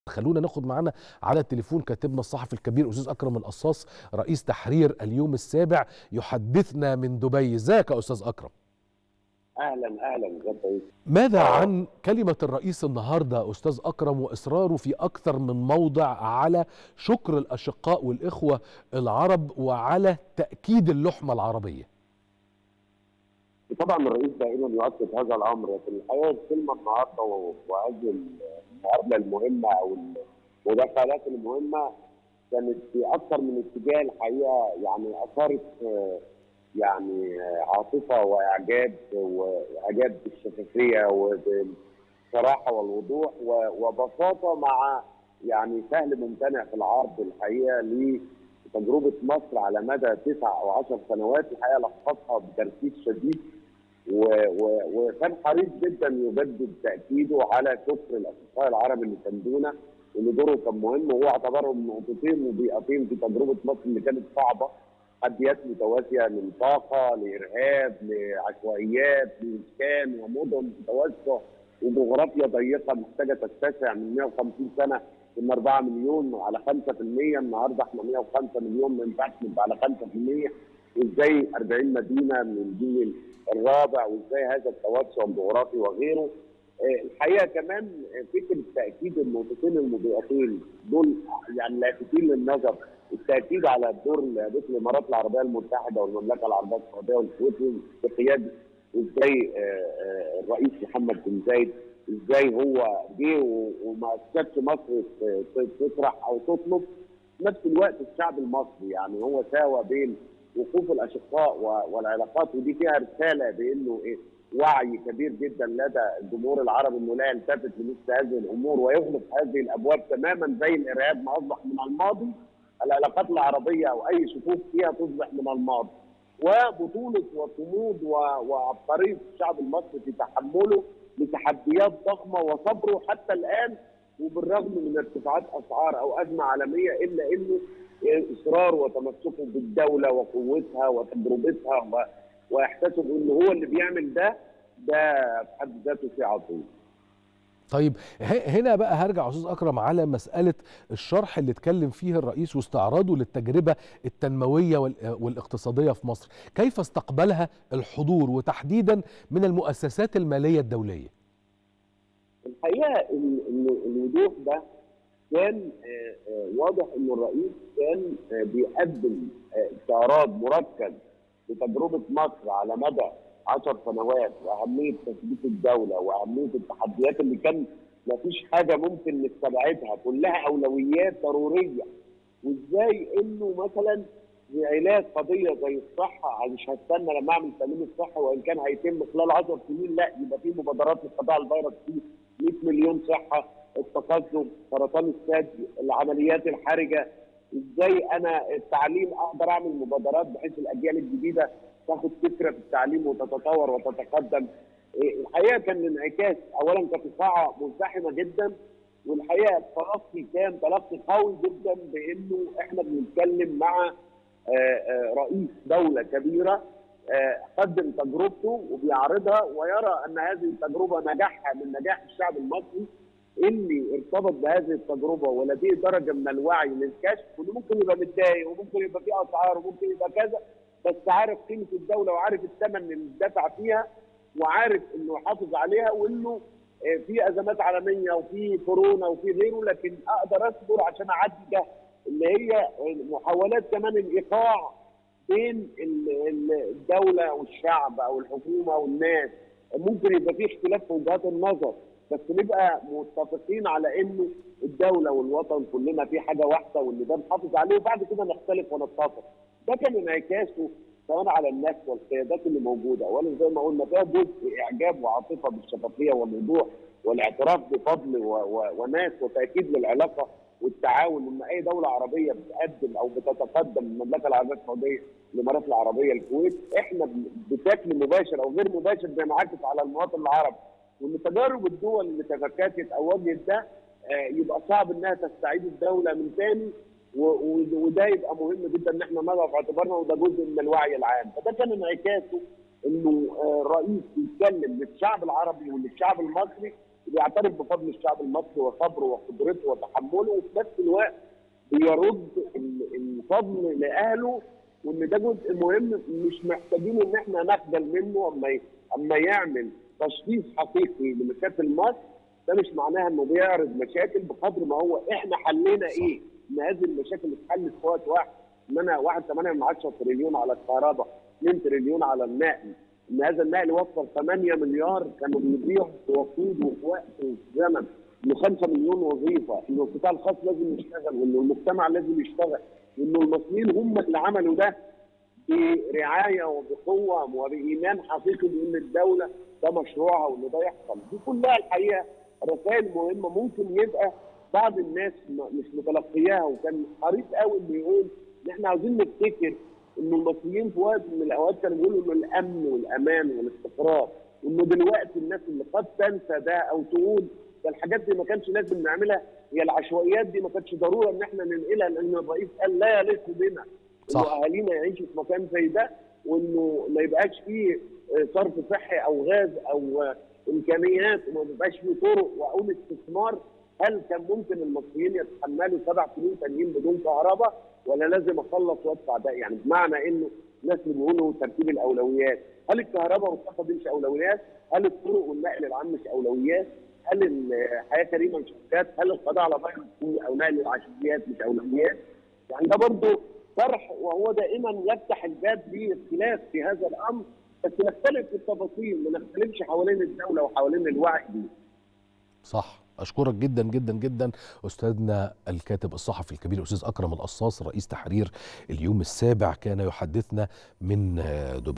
خلونا ناخد معانا على التليفون كاتبنا الصحفي الكبير استاذ اكرم القصاص رئيس تحرير اليوم السابع يحدثنا من دبي ازيك يا استاذ اكرم اهلا اهلا ازيك ماذا عن كلمة الرئيس النهاردة أستاذ أكرم وإصراره في أكثر من موضع على شكر الأشقاء والإخوة العرب وعلى تأكيد اللحمة العربية طبعا الرئيس دائما يؤكد هذا الامر لكن الحقيقه الكلمه النهارده وهذه المقابله المهمه او المداخلات المهمه كانت في اكثر من اتجاه الحقيقه يعني اثارت يعني عاطفه واعجاب واعجاب بالشفافيه وبالصراحه والوضوح وبساطه مع يعني سهل ممتنع في العرض الحقيقه لتجربه مصر على مدى تسع او عشر سنوات الحقيقه لخصها بتركيز شديد وكان حريص جدا يجدد تاكيده على شكر الاشقاء العرب اللي ساندونا واللي دوره كان مهم وهو اعتبرهم نقطتين وبيئتين في تجربه مصر اللي كانت صعبه تحديات متوازيه من طاقه لارهاب لعشوائيات لاسكان ومدن متوسعه وجغرافيا ضيقه محتاجه تتسع من 150 سنه كنا 4 مليون على 5% النهارده احنا 105 مليون ما ينفعش نبقى على 5% وازاي 40 مدينه من الجيل الرابع وازاي هذا التوسع الجغرافي وغيره الحقيقه كمان فكره تاكيد النقطتين المضيئتين دول يعني لافتين للنظر التاكيد على الدور اللي لعبته الامارات العربيه المتحده والمملكه العربيه السعوديه والكويت بقياده ازاي الرئيس محمد بن زايد ازاي هو جه وما اسكتش مصر تطرح او تطلب في نفس الوقت الشعب المصري يعني هو ساوى بين وقوف الاشقاء والعلاقات ودي فيها رساله بانه ايه وعي كبير جدا لدى الجمهور العربي انه لا يلتفت لمثل هذه الامور ويغلق هذه الابواب تماما زي الارهاب ما اصبح من الماضي العلاقات العربيه او اي شكوك فيها تصبح من الماضي وبطوله وصمود وعبقريه الشعب المصري في تحمله لتحديات ضخمه وصبره حتى الان وبالرغم من ارتفاعات اسعار او ازمه عالميه الا انه اصراره وتمسكه بالدوله وقوتها وتجربتها واحساسه بانه هو اللي بيعمل ده ده في حد ذاته شيء عظيم. طيب هنا بقى هرجع استاذ اكرم على مساله الشرح اللي اتكلم فيه الرئيس واستعراضه للتجربه التنمويه والاقتصاديه في مصر، كيف استقبلها الحضور وتحديدا من المؤسسات الماليه الدوليه؟ الحقيقه الوضوح ده كان واضح ان الرئيس كان بيقدم استعراض مركز لتجربه مصر على مدى 10 سنوات واهميه تثبيت الدوله واهميه التحديات اللي كان ما فيش حاجه ممكن نستبعدها كلها اولويات ضروريه وازاي انه مثلا علاج قضيه زي الصحه مش هستنى لما اعمل تامين الصحه وان كان هيتم خلال 10 سنين لا يبقى في مبادرات لقضاء الفيروس في 100 مليون صحه التقدم سرطان الثدي العمليات الحرجه ازاي انا التعليم اقدر اعمل مبادرات بحيث الاجيال الجديده تاخد فكره في التعليم وتتطور وتتقدم الحقيقه كان الانعكاس اولا كانت القاعه مزدحمه جدا والحقيقه التلقي كان تلقي قوي جدا بانه احنا بنتكلم مع رئيس دوله كبيره قدم تجربته وبيعرضها ويرى ان هذه التجربه نجاحها من نجاح الشعب المصري اللي ارتبط بهذه التجربه ولديه درجه من الوعي للكشف وانه ممكن يبقى متضايق وممكن يبقى في اسعار وممكن يبقى كذا بس عارف قيمه الدوله وعارف الثمن اللي دفع فيها وعارف انه يحافظ عليها وانه في ازمات عالميه وفي كورونا وفي غيره لكن اقدر اصبر عشان اعدي ده اللي هي محاولات كمان الايقاع بين الدوله والشعب او الحكومه والناس ممكن يبقى في اختلاف في وجهات النظر بس نبقى متفقين على انه الدوله والوطن كلنا في حاجه واحده واللي ده نحافظ عليه وبعد كده نختلف ونتفق. ده كان انعكاسه سواء على الناس والقيادات اللي موجوده، اولا زي ما قلنا فيها جزء اعجاب وعاطفه بالشفافيه والوضوح والاعتراف بفضل وناس وتاكيد للعلاقه والتعاون ان اي دوله عربيه بتقدم او بتتقدم المملكه العربيه السعوديه الامارات العربيه الكويت احنا بشكل مباشر او غير مباشر بينعكس على المواطن العربي وان تجارب الدول اللي تفككت او وجهت ده يبقى صعب انها تستعيد الدوله من ثاني وده يبقى مهم جدا ان احنا نضع في اعتبارنا وده جزء من الوعي العام فده كان انعكاسه انه الرئيس بيتكلم للشعب العربي وللشعب المصري بيعترف بفضل الشعب المصري وصبره وقدرته وتحمله وفي نفس الوقت بيرد الفضل لاهله وان ده جزء مهم مش محتاجين ان احنا نخجل منه اما اما يعمل تشخيص حقيقي لمشاكل مصر ده مش معناها انه بيعرض مشاكل بقدر ما هو احنا حلينا صح. ايه؟ ان هذه المشاكل اتحلت في وقت واحد ان انا 1.8 تريليون على الكهرباء 2 تريليون على النقل ان هذا النقل وفر 8 مليار كانوا بيضيعوا في وقود وفي وقت وفي زمن انه 5 مليون وظيفه انه القطاع الخاص لازم يشتغل وانه المجتمع لازم يشتغل وانه المصريين هم اللي عملوا ده برعايه وبقوه وبايمان حقيقي بان الدوله ده مشروعها وان ده يحصل دي كلها الحقيقه رسائل مهمه ممكن يبقى بعض الناس مش متلقياها وكان حريص قوي انه يقول ان احنا عاوزين نفتكر ان المصريين في وقت من الاوقات كانوا بيقولوا انه الامن والامان والاستقرار وانه دلوقتي الناس اللي قد تنسى ده او تقول ده الحاجات دي ما كانش لازم نعملها هي العشوائيات دي ما كانش ضروره ان احنا ننقلها لان الرئيس قال لا يليق بنا انه اهالينا يعيشوا في مكان زي ده وانه ما يبقاش فيه صرف صحي او غاز او امكانيات وما يبقاش فيه طرق او استثمار هل كان ممكن المصريين يتحملوا سبع سنين تانيين بدون كهرباء ولا لازم اخلص وادفع ده يعني بمعنى انه الناس اللي بيقولوا ترتيب الاولويات هل الكهرباء والطاقه دي مش اولويات؟ هل الطرق والنقل العام مش اولويات؟ هل الحياه كريمه مش اولويات؟ هل القضاء على فيروس او نقل العشوائيات مش اولويات؟ يعني ده برضه طرح وهو دائما يفتح الباب لاختلاف في هذا الامر بس نختلف في التفاصيل ما نختلفش حوالين الدوله وحوالين الوعي دي. صح اشكرك جدا جدا جدا استاذنا الكاتب الصحفي الكبير استاذ اكرم القصاص رئيس تحرير اليوم السابع كان يحدثنا من دبي